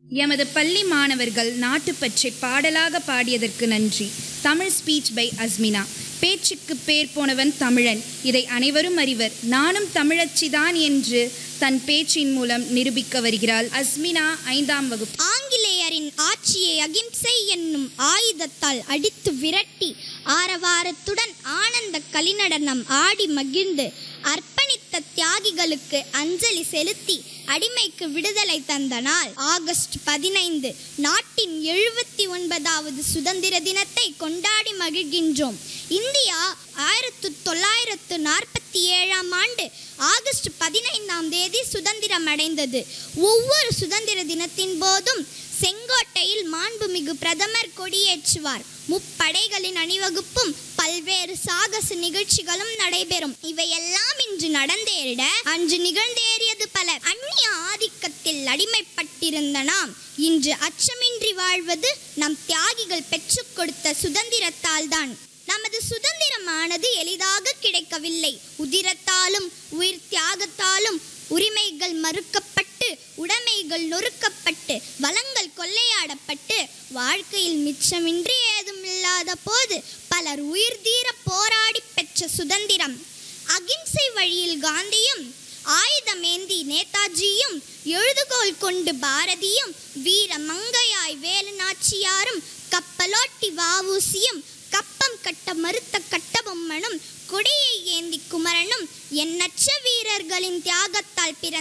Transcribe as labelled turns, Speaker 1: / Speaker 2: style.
Speaker 1: எமது பள்ளி மாணவர்கள் நாட்டுப்பற்றை பாடலாக பாடியதற்கு நன்றி தமிழ் ஸ்பீச் பை அஸ்மினா பேச்சுக்கு பேர் போனவன் தமிழன் இதை அனைவரும் அறிவர் நானும் தமிழச்சிதான் என்று தன் பேச்சின் மூலம் நிரூபிக்க வருகிறாள் அஸ்மினா ஐந்தாம் வகுப்பு
Speaker 2: ஆங்கிலேயரின் ஆட்சியை அகிம்சை என்னும் ஆயுதத்தால் அடித்து விரட்டி ஆரவாரத்துடன் ஆனந்த கலிநடனம் ஆடி மகிழ்ந்து அர்ப்பணித்த தியாகிகளுக்கு அஞ்சலி செலுத்தி அடிமைக்கு விடுதலை தந்த நாள் ஆகஸ்ட் பதினைந்து நாட்டின் எழுபத்தி ஒன்பதாவது சுதந்திர தினத்தை கொண்டாடி மகிழ்கின்றோம் இந்தியா ஆயிரத்து தொள்ளாயிரத்து நாற்பத்தி ஏழாம் ஆண்டு ஆகஸ்ட் பதினைந்தாம் தேதி சுதந்திரம் அடைந்தது ஒவ்வொரு சுதந்திர தினத்தின் போதும் செங்கோட்டையில் மாண்புமிகு பிரதமர் கொடியேற்றுவார் முப்படைகளின் அணிவகுப்பும் பல்வேறு சாகச நிகழ்ச்சிகளும் நடைபெறும் இவையெல்லாம் இன்று நடந்தேறிட அன்று நிகழ்ந்தேறியது பல அந்நிய ஆதிக்கத்தில் அடிமைப்பட்டிருந்த நாம் இன்று அச்சமின்றி வாழ்வது நம் தியாகிகள் பெற்றுக் கொடுத்த சுதந்திரத்தால் தான் நமது சுதந்திரமானது எளிதாக கிடைக்கவில்லை உதிரத்தாலும் உயிர் தியாகத்தாலும் உரிமைகள் மறுக்கப்பட்டு உடைமைகள் நொறுக்கப்பட்டு வளங்கள் கொள்ளையாடப்பட்டு வாழ்க்கையில் மிச்சமின்றி ஏதும் இல்லாத போது பலர் உயிர் தீர போராடி பெற்ற சுதந்திரம் அகிம்சை வழியில் காந்தியும் ஆயுதமேந்தி நேதாஜியும் எழுதுகோல் கொண்டு பாரதியும் வீர மங்கையாய் வேலு நாச்சியாரும் கப்பலோட்டி வாவூசியும் கப்பம் கட்ட மறுத்த கட்டபொம்மனும் கொடியை ஏந்தி குமரனும் எண்ணற்ற வீரர்களின் தியாகத்தால் பிறந்த